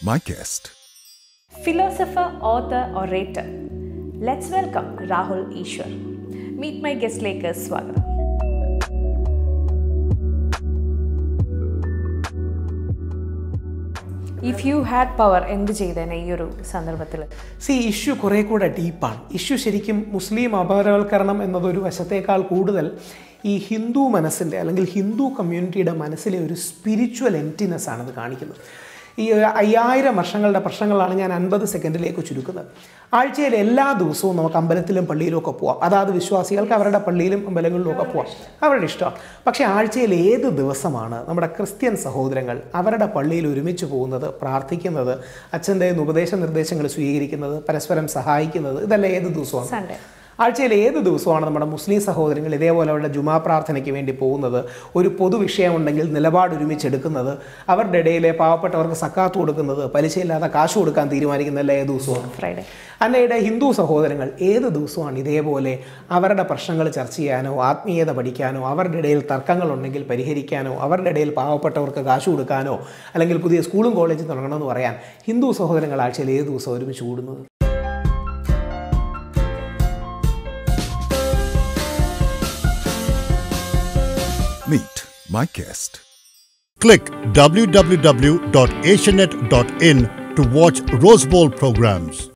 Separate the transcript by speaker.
Speaker 1: my guest.
Speaker 2: philosopher, author, orator. Let's welcome Rahul Ishwar. Meet my guest ലേക്ക് സ്വാഗതം if you had power എന്ത് ചെയ്തേനെ ഈ ഒരു സന്ദർഭത്തിൽ
Speaker 3: C issue കുറേ കൂടെ ഡീപ്പാണ് ഇഷ്യൂ ശരിക്കും മുസ്ലിം അപരവൽക്കരണം എന്നതൊരു വശത്തേക്കാൾ കൂടുതൽ ഈ ഹിന്ദു മനസ്സിൻ്റെ അല്ലെങ്കിൽ ഹിന്ദു കമ്മ്യൂണിറ്റിയുടെ മനസ്സിലെ ഒരു സ്പിരിച്വൽ എംറ്റിനെസ് ആണ് ഇത് കാണിക്കുന്നത് ഈ ഒരു അയ്യായിരം വർഷങ്ങളുടെ പ്രശ്നങ്ങളാണ് ഞാൻ അൻപത് സെക്കൻഡിലേക്ക് ചുരുക്കുന്നത് ആഴ്ചയിൽ എല്ലാ ദിവസവും നമുക്ക് അമ്പലത്തിലും പള്ളിയിലും ഒക്കെ പോവാം അതാത് വിശ്വാസികൾക്ക് അവരുടെ പള്ളിയിലും അമ്പലങ്ങളിലും ഒക്കെ പോവാം അവരുടെ ഇഷ്ടമാണ് പക്ഷേ ആഴ്ചയിൽ ഏത് ദിവസമാണ് നമ്മുടെ ക്രിസ്ത്യൻ സഹോദരങ്ങൾ അവരുടെ പള്ളിയിൽ ഒരുമിച്ച് പോകുന്നത് പ്രാർത്ഥിക്കുന്നത് അച്ഛൻ്റെ ഉപദേശ നിർദ്ദേശങ്ങൾ സ്വീകരിക്കുന്നത് പരസ്പരം സഹായിക്കുന്നത് ഇതെല്ലാം ഏത് ദിവസമാണ്
Speaker 2: സൺഡേ
Speaker 3: ആഴ്ചയിൽ ഏത് ദിവസമാണ് നമ്മുടെ മുസ്ലിം സഹോദരങ്ങൾ ഇതേപോലെ അവരുടെ ജുമാ പ്രാർത്ഥനയ്ക്ക് വേണ്ടി പോകുന്നത് ഒരു പൊതുവിഷയമുണ്ടെങ്കിൽ നിലപാട് ഒരുമിച്ചെടുക്കുന്നത് അവരുടെ ഇടയിലെ പാവപ്പെട്ടവർക്ക് സക്കാത്ത് കൊടുക്കുന്നത് പലിശയില്ലാതെ കാശ് കൊടുക്കാൻ തീരുമാനിക്കുന്നതല്ല ഏത് ദിവസമാണ്
Speaker 2: ഫ്രൈഡേ
Speaker 3: അന്നയുടെ ഹിന്ദു സഹോദരങ്ങൾ ഏത് ദിവസമാണ് ഇതേപോലെ അവരുടെ പ്രശ്നങ്ങൾ ചർച്ച ചെയ്യാനോ ആത്മീയത പഠിക്കാനോ അവരുടെ ഇടയിൽ തർക്കങ്ങളുണ്ടെങ്കിൽ പരിഹരിക്കാനോ അവരുടെ ഇടയിൽ പാവപ്പെട്ടവർക്ക് കാശ് കൊടുക്കാനോ അല്ലെങ്കിൽ പുതിയ സ്കൂളും കോളേജും തുടങ്ങണമെന്ന് പറയാൻ ഹിന്ദു സഹോദരങ്ങൾ ആഴ്ചയിൽ ഏത് ദിവസം ഒരുമിച്ച് കൂടുന്നത്
Speaker 1: Meet my guest.
Speaker 4: Click www.asianet.in to watch Rose Bowl programs.